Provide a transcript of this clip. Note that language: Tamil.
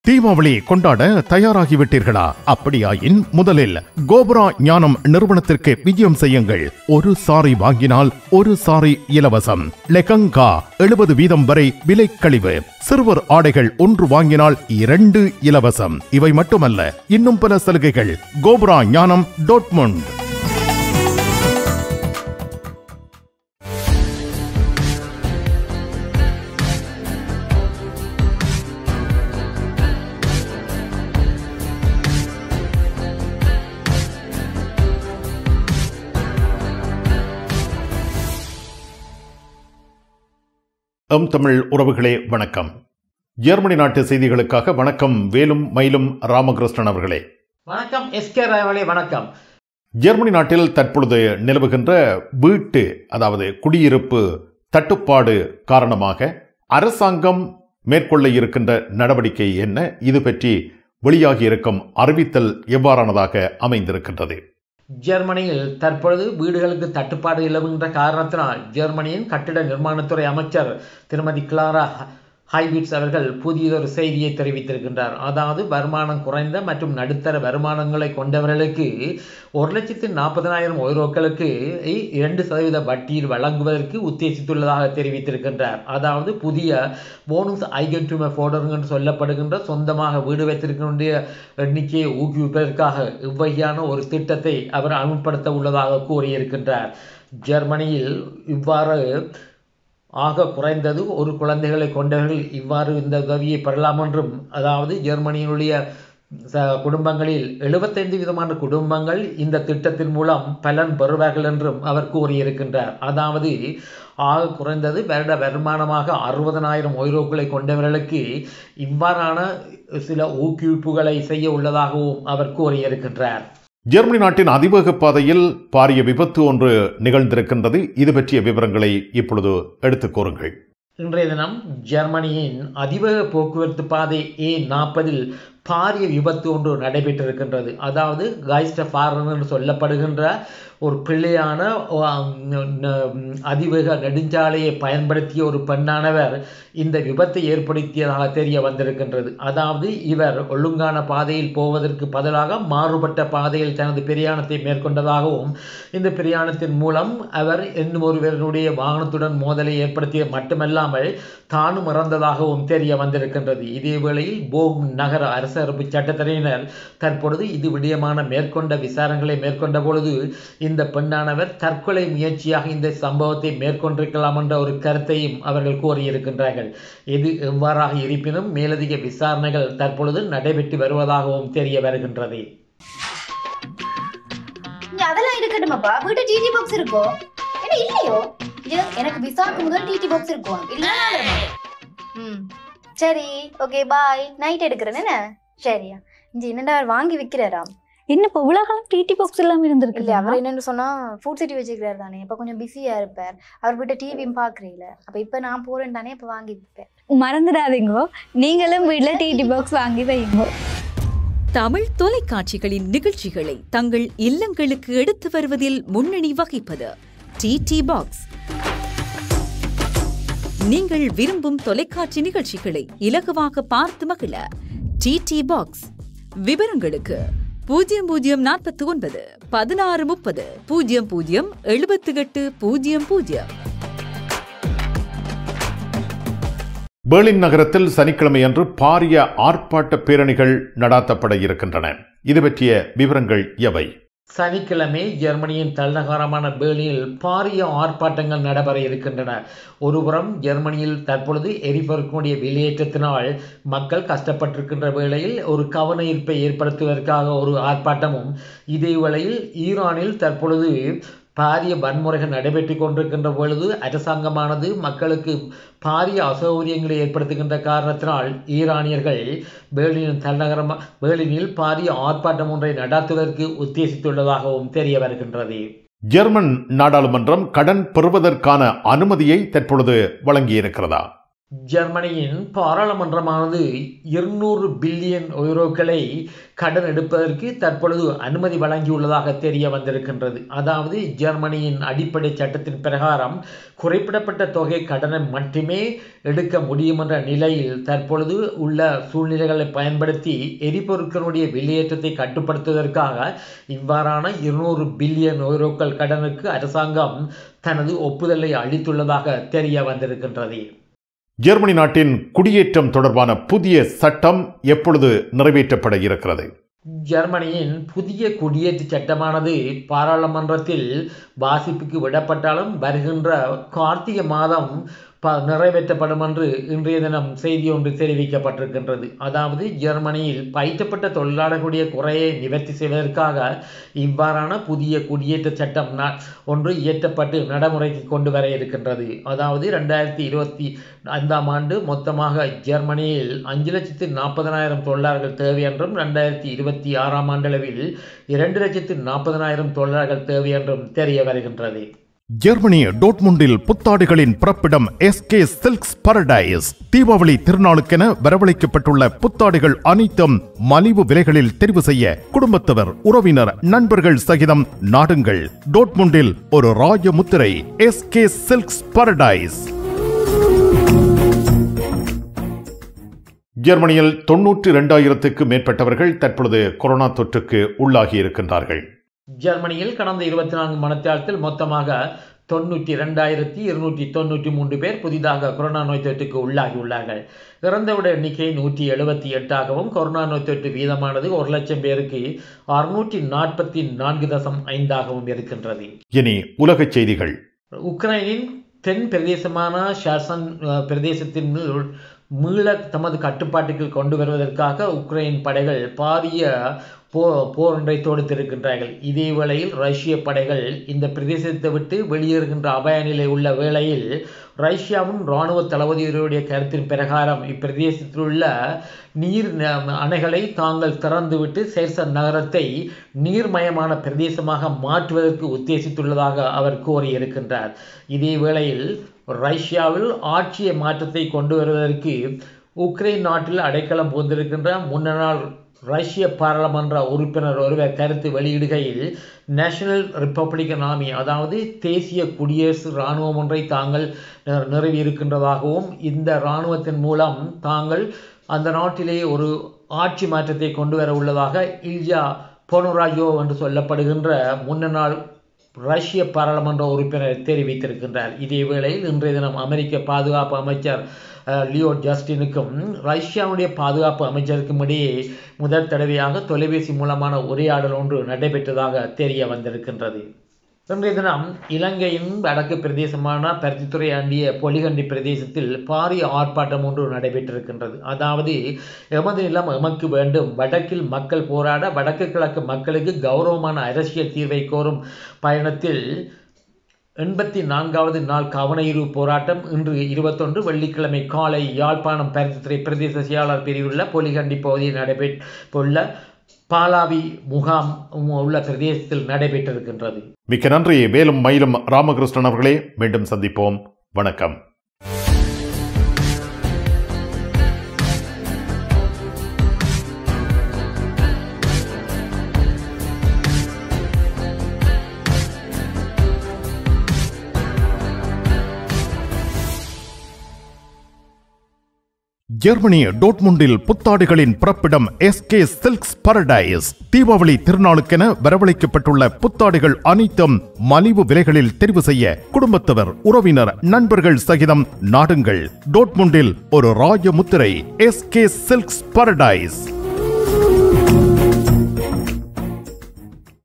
தீபாவளி கொண்டாட தயாராகிவிட்டீர்களா அப்படியாயின் முதலில் கோபுரா ஞானம் நிறுவனத்திற்கு விஜயம் செய்யுங்கள் ஒரு சாரி வாங்கினால் ஒரு சாரி இலவசம் லெகங்கா எழுபது வீதம் வரை விலை கழிவு சிறுவர் ஆடைகள் ஒன்று வாங்கினால் இரண்டு இலவசம் இவை மட்டுமல்ல இன்னும் பல சலுகைகள் கோபுரா ஞானம் டோட்மண்ட் எம் தமிழ் உறவுகளே வணக்கம் ஜெர்மனி நாட்டு செய்திகளுக்காக வணக்கம் வேலும் மயிலும் ராமகிருஷ்ணன் அவர்களே வணக்கம் எஸ்கே ராயவளே வணக்கம் ஜெர்மனி நாட்டில் தற்பொழுது நிலவுகின்ற வீட்டு அதாவது குடியிருப்பு தட்டுப்பாடு காரணமாக அரசாங்கம் மேற்கொள்ள இருக்கின்ற நடவடிக்கை என்ன இது பற்றி வெளியாகி இருக்கும் அறிவித்தல் எவ்வாறானதாக அமைந்திருக்கின்றது ஜெர்மனியில் தற்பொழுது வீடுகளுக்கு தட்டுப்பாடு நிலவுகின்ற காரணத்தினால் ஜெர்மனியின் கட்டிட நிர்மாணத்துறை அமைச்சர் திருமதி கிளாரா ஹைபிட்ஸ் அவர்கள் புதியதொரு செய்தியை தெரிவித்திருக்கின்றார் அதாவது வருமானம் குறைந்த மற்றும் நடுத்தர வருமானங்களை கொண்டவர்களுக்கு ஒரு லட்சத்து நாற்பதனாயிரம் ஓரோக்களுக்கு இரண்டு சதவீத வட்டியில் வழங்குவதற்கு உத்தேசித்துள்ளதாக தெரிவித்திருக்கின்றார் அதாவது புதிய போனஸ் ஐகன்டும ஃபோர்டர் என்று சொல்லப்படுகின்ற சொந்தமாக வீடு வைத்திருக்கின்ற எண்ணிக்கையை ஊக்குவிப்பதற்காக இவ்வகையான ஒரு திட்டத்தை அவர் அமல்படுத்த உள்ளதாக கூறியிருக்கின்றார் ஜெர்மனியில் இவ்வாறு ஆக குறைந்தது ஒரு குழந்தைகளை கொண்டவர்கள் இவ்வாறு இந்த உதவியை பெறலாம் என்றும் அதாவது ஜெர்மனியினுடைய ச குடும்பங்களில் எழுபத்தைந்து விதமான குடும்பங்கள் இந்த திட்டத்தின் மூலம் பலன் பெறுவார்கள் என்றும் அவர் கூறியிருக்கின்றார் அதாவது ஆக குறைந்தது வருட வருமானமாக அறுபதனாயிரம் ஒய்ரோக்களை கொண்டவர்களுக்கு இவ்வாறான சில ஊக்குவிப்புகளை செய்ய உள்ளதாகவும் அவர் கூறியிருக்கின்றார் ஜெர்மனி நாட்டின் அதிவேக பாதையில் பாரிய விபத்து ஒன்று நிகழ்ந்திருக்கின்றது இது பற்றிய விவரங்களை இப்பொழுது எடுத்துக் கூறுங்கள் இன்றைய தினம் ஜெர்மனியின் அதிவேக போக்குவரத்து பாதை ஏ நாற்பதில் பாரிய விபத்து ஒன்று நடைபெற்றிருக்கின்றது அதாவது கைஸ்ட ஃபாரன் என்று சொல்லப்படுகின்ற ஒரு பிள்ளையான அதிவேக நெடுஞ்சாலையை பயன்படுத்திய ஒரு பெண்ணானவர் இந்த விபத்தை ஏற்படுத்தியதாக தெரிய வந்திருக்கின்றது அதாவது இவர் ஒழுங்கான பாதையில் போவதற்கு பதிலாக மாறுபட்ட பாதையில் தனது பிரயாணத்தை மேற்கொண்டதாகவும் இந்த பிரயாணத்தின் மூலம் அவர் இன்னும் ஒருவருடைய வாகனத்துடன் மோதலை ஏற்படுத்திய மட்டுமல்லாமல் தானும் இறந்ததாகவும் தெரிய வந்திருக்கின்றது இதே வேளையில் போம் நகர அரசரப்பு சட்டத்துறையினர் தற்பொழுது இது விடயமான மேற்கொண்ட விசாரணைகளை மேற்கொண்ட பொழுது இந்த பெண்ணானவர் தற்கொலை முயற்சியாக இந்த சம்பவத்தை மேற்கொண்டிருக்கலாம் என்ற ஒரு கருத்தையும் அவர்கள் கூறியிருக்கின்றார்கள் இது எவ்வாறாக இருப்பினும் மேலதிக விசாரணைகள் தற்பொழுது நடைபெற்று வருவதாகவும் தெரிய வருகின்றது இங்க அதெல்லாம் இருக்கட்டுமாப்பா வீட்டு டிடி பாக்ஸ் இருக்கோ என்ன இல்லையோ இது எனக்கு விசாக்கு முதல் டிடி பாக்ஸ் இருக்கும் இல்ல ம் சரி ஓகே பாய் நைட் எடுக்கிறேன் என்ன சரியா இங்க என்னடா அவர் வாங்கி விக்கிறாராம் என்ன இப்போ உலகம் டிடி பாக்ஸ் இல்லாம இருந்திருக்கு இல்ல அவர் என்னன்னு சொன்னா ஃபுட் சிட்டி வச்சுக்கிறாரு தானே இப்ப கொஞ்சம் பிஸியா இருப்பார் அவர் வீட்டை டிவியும் பாக்குறீல அப்ப இப்ப நான் போறேன் தானே இப்ப வாங்கி விற்பேன் மறந்துடாதீங்கோ நீங்களும் வீட்ல டிடி பாக்ஸ் வாங்கி வைங்க தமிழ் தொலைக்காட்சிகளின் நிகழ்ச்சிகளை தங்கள் இல்லங்களுக்கு எடுத்து வருவதில் முன்னணி வகிப்பது டிடி பாக்ஸ் நீங்கள் விரும்பும் தொலைக்காட்சி நிகழ்ச்சிகளை இலகுவாக பார்த்து மகிழ டிடி பாக்ஸ் விவரங்களுக்கு பூஜ்ஜியம் பூஜ்ஜியம் நாற்பத்தி ஒன்பது பதினாறு முப்பது பூஜ்ஜியம் பூஜ்ஜியம் எழுபத்தி எட்டு பூஜ்ஜியம் பூஜ்ஜியம் பெர்லின் நகரத்தில் சனிக்கிழமையன்று பாரிய ஆர்ப்பாட்ட பேரணிகள் நடாத்தப்பட இருக்கின்றன இது பற்றிய விவரங்கள் எவை சனிக்கிழமை ஜெர்மனியின் தலைநகரமான பேர்லினில் பாரிய ஆர்ப்பாட்டங்கள் நடைபெற இருக்கின்றன ஒருபுறம் ஜெர்மனியில் தற்பொழுது எரிபொருட்களுடைய வெளியேற்றத்தினால் மக்கள் கஷ்டப்பட்டிருக்கின்ற வேளையில் ஒரு கவன ஈர்ப்பை ஏற்படுத்துவதற்காக ஒரு ஆர்ப்பாட்டமும் இதே வேளையில் ஈரானில் தற்பொழுது பாரிய வன்முறைகள் நடைபெற்று கொண்டிருக்கின்ற பொழுது அரசாங்கமானது மக்களுக்கு பாரிய அசௌகரியங்களை ஏற்படுத்துகின்ற காரணத்தினால் ஈரானியர்கள் பேர்லின் தலைநகரம் பேர்லினில் பாரிய ஆர்ப்பாட்டம் ஒன்றை நடாத்துவதற்கு உத்தேசித்துள்ளதாகவும் தெரிய வருகின்றது ஜெர்மன் நாடாளுமன்றம் கடன் பெறுவதற்கான அனுமதியை தற்பொழுது வழங்கியிருக்கிறதா ஜெர்மனியின் பாராளுமன்றமானது இருநூறு பில்லியன் யூரோக்களை கடன் எடுப்பதற்கு தற்பொழுது அனுமதி வழங்கியுள்ளதாக தெரிய வந்திருக்கின்றது அதாவது ஜெர்மனியின் அடிப்படை சட்டத்தின் பிரகாரம் குறிப்பிடப்பட்ட தொகை கடனை மட்டுமே எடுக்க முடியும் என்ற நிலையில் தற்பொழுது உள்ள சூழ்நிலைகளை பயன்படுத்தி எரிபொருட்களுடைய வெளியேற்றத்தை கட்டுப்படுத்துவதற்காக இவ்வாறான இருநூறு பில்லியன் யூரோக்கள் கடனுக்கு அரசாங்கம் தனது ஒப்புதலை அளித்துள்ளதாக தெரிய வந்திருக்கின்றது ஜெர்மனி நாட்டின் குடியேற்றம் தொடர்பான புதிய சட்டம் எப்பொழுது நிறைவேற்றப்பட இருக்கிறது ஜெர்மனியின் புதிய குடியேற்ற சட்டமானது பாராளுமன்றத்தில் வாசிப்புக்கு விடப்பட்டாலும் வருகின்ற கார்த்திகை மாதம் ப நிறைவேற்றப்படும் என்று இன்றைய தினம் செய்தி ஒன்று தெரிவிக்கப்பட்டிருக்கின்றது அதாவது ஜெர்மனியில் பயிற்றப்பட்ட தொழிலாளர்களுடைய குறையை நிவர்த்தி செய்வதற்காக இவ்வாறான புதிய குடியேற்ற சட்டம் ந- ஒன்று இயற்றப்பட்டு நடைமுறைக்கு கொண்டு வர இருக்கின்றது அதாவது ரெண்டாயிரத்தி இருபத்தி ஐந்தாம் ஆண்டு மொத்தமாக ஜெர்மனியில் அஞ்சு லட்சத்து நாற்பதனாயிரம் தொழிலாளர்கள் தேவை என்றும் ரெண்டாயிரத்தி இருபத்தி ஆறாம் ஆண்டளவில் இரண்டு லட்சத்து நாற்பதனாயிரம் தொழிலாளர்கள் தேவை என்றும் தெரிய வருகின்றது ஜெர்மனி டோட்முண்டில் புத்தாடைகளின் பிறப்பிடம் எஸ்கே சில்க்ஸ் பரடைஸ் தீபாவளி திருநாளுக்கென வரவழைக்கப்பட்டுள்ள புத்தாடைகள் அனைத்தும் மலிவு விலைகளில் தெரிவு செய்ய குடும்பத்தவர் உறவினர் நண்பர்கள் சகிதம் நாடுங்கள் டோட்முண்டில் ஒரு ராஜ முத்திரை எஸ்கே சில்க்ஸ் பரடைஸ் ஜெர்மனியில் தொன்னூற்றி இரண்டாயிரத்துக்கு மேற்பட்டவர்கள் தற்பொழுது கொரோனா தொற்றுக்கு உள்ளாகி இருக்கின்றார்கள் ஜெர்மனியில் கடந்த இருபத்தி நான்கு மணித்தியாலத்தில் மொத்தமாக தொண்ணூற்றி இரண்டாயிரத்தி இருநூற்றி தொண்ணூற்றி மூன்று பேர் புதிதாக கொரோனா நோய் தொற்றுக்கு உள்ளாகியுள்ளார்கள் இறந்தவிட எண்ணிக்கை நூற்றி எழுபத்தி எட்டாகவும் கொரோனா நோய் தொற்று வீதமானது ஒரு லட்சம் பேருக்கு அறுநூற்றி நாற்பத்தி நான்கு தசம் ஐந்தாகவும் இருக்கின்றது இனி உலகச் செய்திகள் உக்ரைனின் தென் பிரதேசமான ஷாசன் அஹ், பிரதேசத்தின் மீள் மீள தமது கட்டுப்பாட்டுக்கு கொண்டு வருவதற்காக உக்ரைன் படைகள் பாரிய போ போர் ஒன்றை தொடுத்திருக்கின்றார்கள் இதே வேளையில் ரஷ்ய படைகள் இந்த பிரதேசத்தை விட்டு வெளியேறுகின்ற அபாய நிலை உள்ள வேளையில் ரஷ்யாவின் இராணுவ தளபதிகளுடைய கருத்தின் பிரகாரம் இப்பிரதேசத்தில் உள்ள நீர் ந- அணைகளை தாங்கள் திறந்துவிட்டு சேர்சன் நகரத்தை நீர்மயமான பிரதேசமாக மாற்றுவதற்கு உத்தேசித்துள்ளதாக அவர் கூறியிருக்கின்றார் இதே வேளையில் ரஷ்யாவில் ஆட்சிய மாற்றத்தை கொண்டு வருவதற்கு உக்ரைன் நாட்டில் அடைக்கலம் புகுந்திருக்கின்ற முன்னாள் ரஷ்ய பாராளுமன்ற உறுப்பினர் ஒருவர் கருத்து வெளியிடுகையில் நேஷனல் ரிப்பப்ளிகன் ஆர்மி அதாவது தேசிய குடியரசு இராணுவம் ஒன்றை தாங்கள் நி- நிறுவியிருக்கின்றதாகவும் இந்த இராணுவத்தின் மூலம் தாங்கள் அந்த நாட்டிலே ஒரு ஆட்சி மாற்றத்தை கொண்டு வர உள்ளதாக இல்யா பொனுராஜோ என்று சொல்லப்படுகின்ற முன்னாள் ரஷ்ய பாராளுமன்ற உறுப்பினர் தெரிவித்திருக்கின்றார் இதே வேளையில் இன்றைய தினம் அமெரிக்க பாதுகாப்பு அமைச்சர் அஹ், லியோ ஜஸ்டினுக்கும் ரஷ்யாவுடைய பாதுகாப்பு அமைச்சருக்கும் இடையே முதல் தடவையாக தொலைபேசி மூலமான உரையாடல் ஒன்று நடைபெற்றதாக தெரிய வந்திருக்கின்றது இன்றைய தினம் இலங்கையின் வடக்கு பிரதேசமான பருத்தித்துறை ஆண்டிய பொலிகண்டி பிரதேசத்தில் பாரிய ஆர்ப்பாட்டம் ஒன்று நடைபெற்றிருக்கின்றது அதாவது எமது நிலம் எமக்கு வேண்டும் வடக்கில் மக்கள் போராட வடக்கு கிழக்கு மக்களுக்கு கௌரவமான அரசியல் தீர்வை கோரும் பயணத்தில் எண்பத்தி நான்காவது நாள் கவனஈர்வு போராட்டம் இன்று இருபத்தொன்று வெள்ளிக்கிழமை காலை யாழ்ப்பாணம் பருத்தித்துறை பிரதேச செயலாளர் பிரிவுள்ள பொலிகண்டி பகுதியில் நடைபெற்றுள்ள பாலாவி முகாம் உள்ள பிரதேசத்தில் நடைபெற்றிருக்கின்றது மிக்க நன்றி வேலும் மயிலும் ராமகிருஷ்ணன் அவர்களே மீண்டும் சந்திப்போம் வணக்கம் ஜெர்மனி டோட்முண்டில் புத்தாடைகளின் பிறப்பிடம் எஸ்கே சில்க்ஸ் பரடைஸ் தீபாவளி திருநாளுக்கென வரவழைக்கப்பட்டுள்ள புத்தாடைகள் அனைத்தும் மலிவு விலைகளில் தெரிவு செய்ய குடும்பத்தவர் உறவினர் நண்பர்கள் சகிதம் நாடுங்கள் டோட்முண்டில் ஒரு ராஜ முத்திரை எஸ்கே சில்க்ஸ் பரடைஸ்